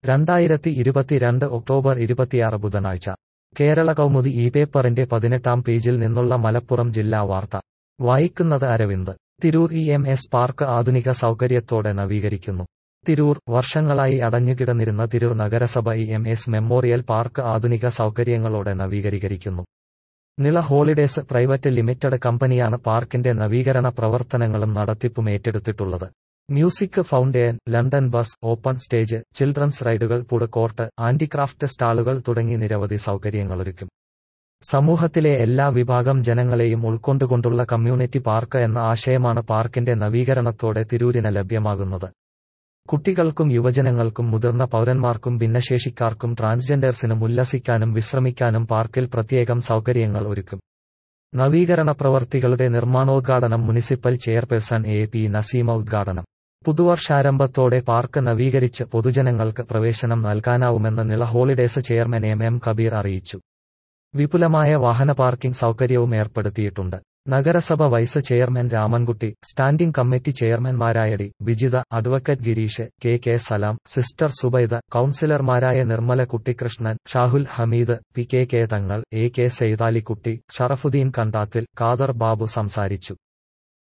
രണ്ടായിരത്തി ഇരുപത്തിരണ്ട് ഒക്ടോബർ ഇരുപത്തിയാറ് ബുധനാഴ്ച കേരള കൗമുദി ഈ പേപ്പറിന്റെ പതിനെട്ടാം പേജിൽ നിന്നുള്ള മലപ്പുറം ജില്ലാ വാർത്ത വായിക്കുന്നത് Aravind Tirur E M S park ആധുനിക സൗകര്യത്തോടെ നവീകരിക്കുന്നു തിരൂർ വർഷങ്ങളായി അടഞ്ഞുകിടന്നിരുന്ന തിരൂർ നഗരസഭ E M S memorial park ആധുനിക സൗകര്യങ്ങളോടെ നവീകരിക്കുന്നു നിള ഹോളിഡേസ് പ്രൈവറ്റ് ലിമിറ്റഡ് കമ്പനിയാണ് പാർക്കിന്റെ നവീകരണ പ്രവർത്തനങ്ങളും നടത്തിപ്പും ഏറ്റെടുത്തിട്ടുള്ളത് music fountain London bus open stage children's റൈഡുകൾ ഫുഡ് കോർട്ട് ആന്റിക്രാഫ്റ്റ് സ്റ്റാളുകൾ തുടങ്ങി നിരവധി സൗകര്യങ്ങളൊരുക്കും സമൂഹത്തിലെ എല്ലാ വിഭാഗം ജനങ്ങളെയും ഉൾക്കൊണ്ടുകൊണ്ടുള്ള കമ്മ്യൂണിറ്റി പാർക്ക് എന്ന ആശയമാണ് പാർക്കിന്റെ നവീകരണത്തോടെ തിരൂരിന് ലഭ്യമാകുന്നത് കുട്ടികൾക്കും യുവജനങ്ങൾക്കും മുതിർന്ന പൗരന്മാർക്കും ഭിന്നശേഷിക്കാർക്കും ട്രാൻസ്ജെൻഡേഴ്സിനും ഉല്ലസിക്കാനും വിശ്രമിക്കാനും പാർക്കിൽ പ്രത്യേകം സൗകര്യങ്ങൾ ഒരുക്കും നവീകരണ പ്രവർത്തികളുടെ നിർമ്മാണോദ്ഘാടനം municipal chairperson A P Naseema ഉദ്ഘാടനം പുതുവർഷാരംഭത്തോടെ പാർക്ക് നവീകരിച്ച് പൊതുജനങ്ങൾക്ക് പ്രവേശനം നൽകാനാവുമെന്ന് Nila holidays chairman M M Kabeer അറിയിച്ചു വിപുലമായ വാഹന പാർക്കിംഗ് സൗകര്യവും ഏർപ്പെടുത്തിയിട്ടുണ്ട് നഗരസഭ vice chairman Ramankutty standing committee ചെയർമാൻമാരായ D Bijitha advocate Gireesh K K Salam sister Subaida കൌൺസിലർമാരായ Nirmala Kuttikrishnan Shahul Hameed P K K Thangal A K Saithalikutty Sharafudheen Kandathil Khader Babu സംസാരിച്ചു